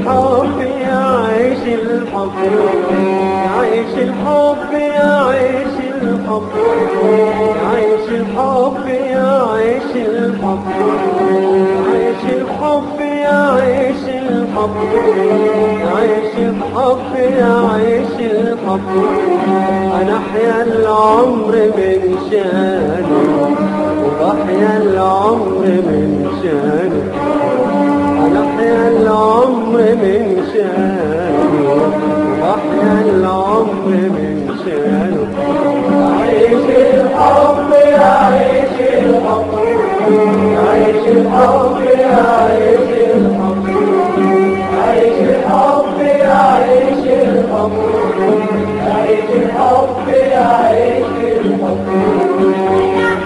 الحب يعيش الحب يعيش الحب يعيش الحب يعيش الحب يعيش الحب يعيش الحب يعيش الحب يعيش الحب يعيش الحب انا احيا العمر من شانه وبحيا العمر من شانه انا احيا العمر من شانه وبحيا العمر من شانه عيش الحب يعيش الحب عيش الحب يعيش الحب عيش الحب يعيش الحب عيش الحب يعيش الحب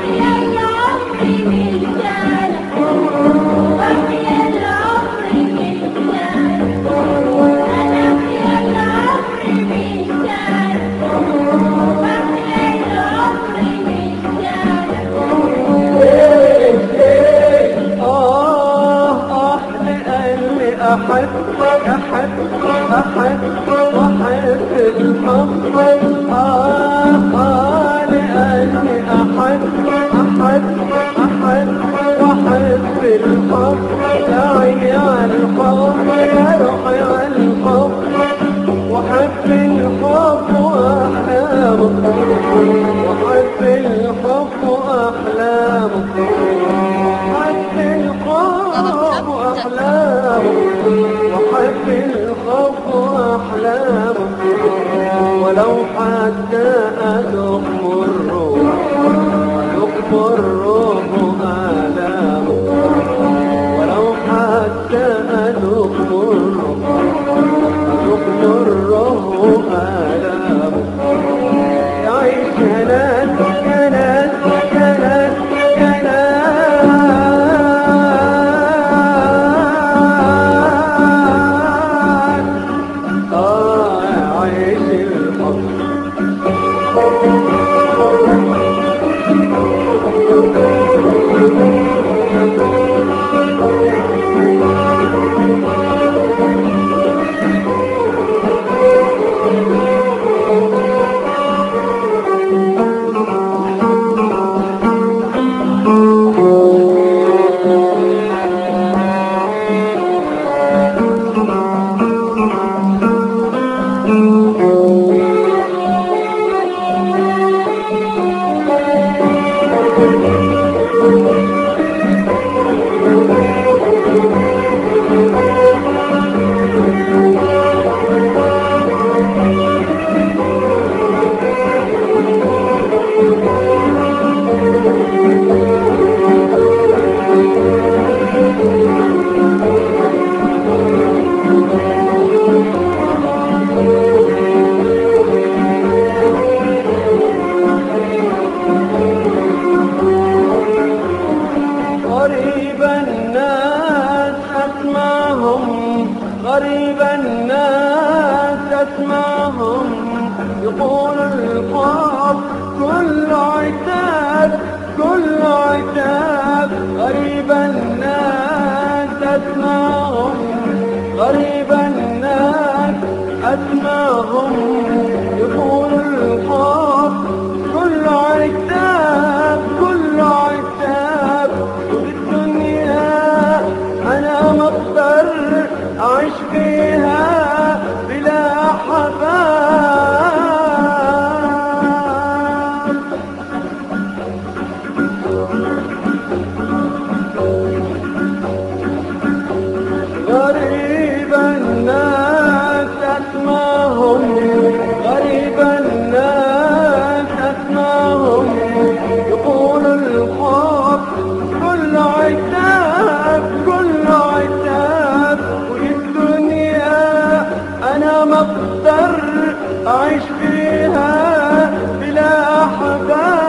آه آه لأني أحب أحب أحب وأحب الحب آه آه لأني أحب أحب أحب وأحب الحب يا عيني على الحب يا روحي على الحب وأحب الحب وأحلامه وأحب الحب وأحلامه وحب الخوف وأحلامه وحب الخوف وأحلامه ولو حتى أذق الروح أذق الروح آلامه ولو حتى أذق الروح أذق الروح آلامه يعيش هناك هناك هناك هناك آه يعيش الحب غريب الناس أسمعهم غريب الناس أسمعهم يقول الخاف كل عتاب كل عتاب غريب الناس أسمعهم غريب الناس أسمعهم يقول الخاف كل عتاب كل عتاب وفي الدنيا أنا مضطر أعيش فيها بلا حباب غريب الناس أسمعهم غريب الناس أسمعهم يقول الخوف كل عتاب كل عتاب وفي الدنيا أنا مضطر أعيش فيها بلا حباب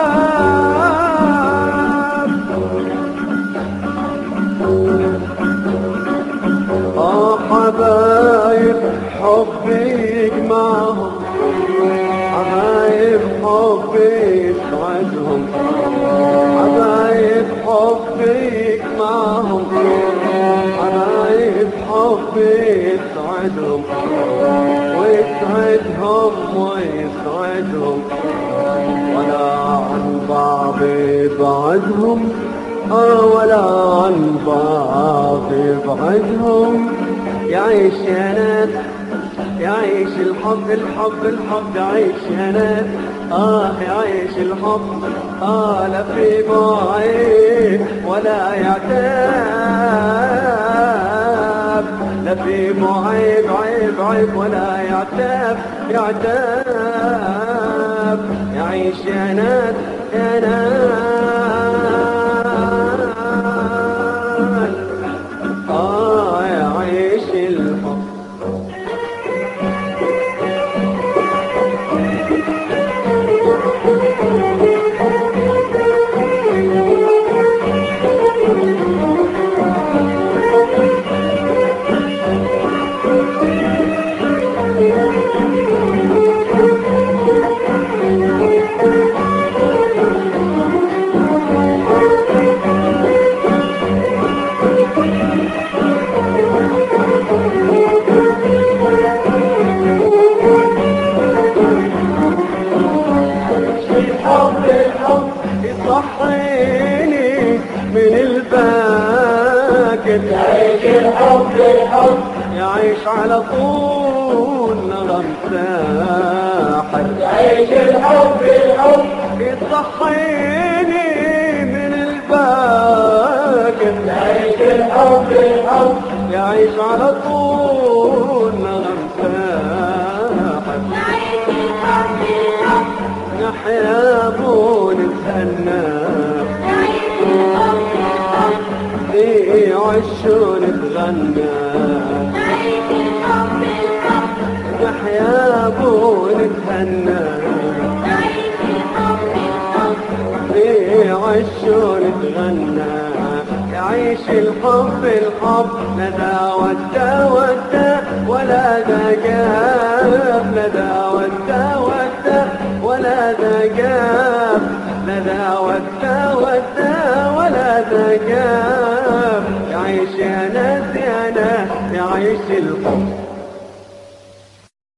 آه حبايب حبي يجمعهم حبايب حبي يسعدهم حبايب حبي يجمعهم حبايب حبي الحب يسعدهم ويسعدهم ويسعدهم ولا عن بعض يبعدهم آه ولا عن بعض يبعدهم يعيش يا ناس يعيش الحب الحب الحب يعيش يا ناس آه يعيش الحب آه لا في بعيد ولا يعتاب لا في معيب عيب عيب ولا يعتاب يعتاب يعيش يا ناس يا ناس آه يعيش الحب الحب الحب يصحيني من الباكت يعيش الحب الحب يعيش على طول نغم ساحر يعيش الحب الحب يصحيني من الباكت يعيش الحب الحب يعيش على طول نغم ساحر نحيا بون نتهنى في عشون نتغنى نحيا بون نتهنى في عشون نتغنى يعيش الحب الحب لا دا ودا ودا ولا دا جاب لا دا ودا ودا ولا دا جاب لا دا ودا ودا ولا دا جاب يعيش يا ناس يا ناس يعيش الحب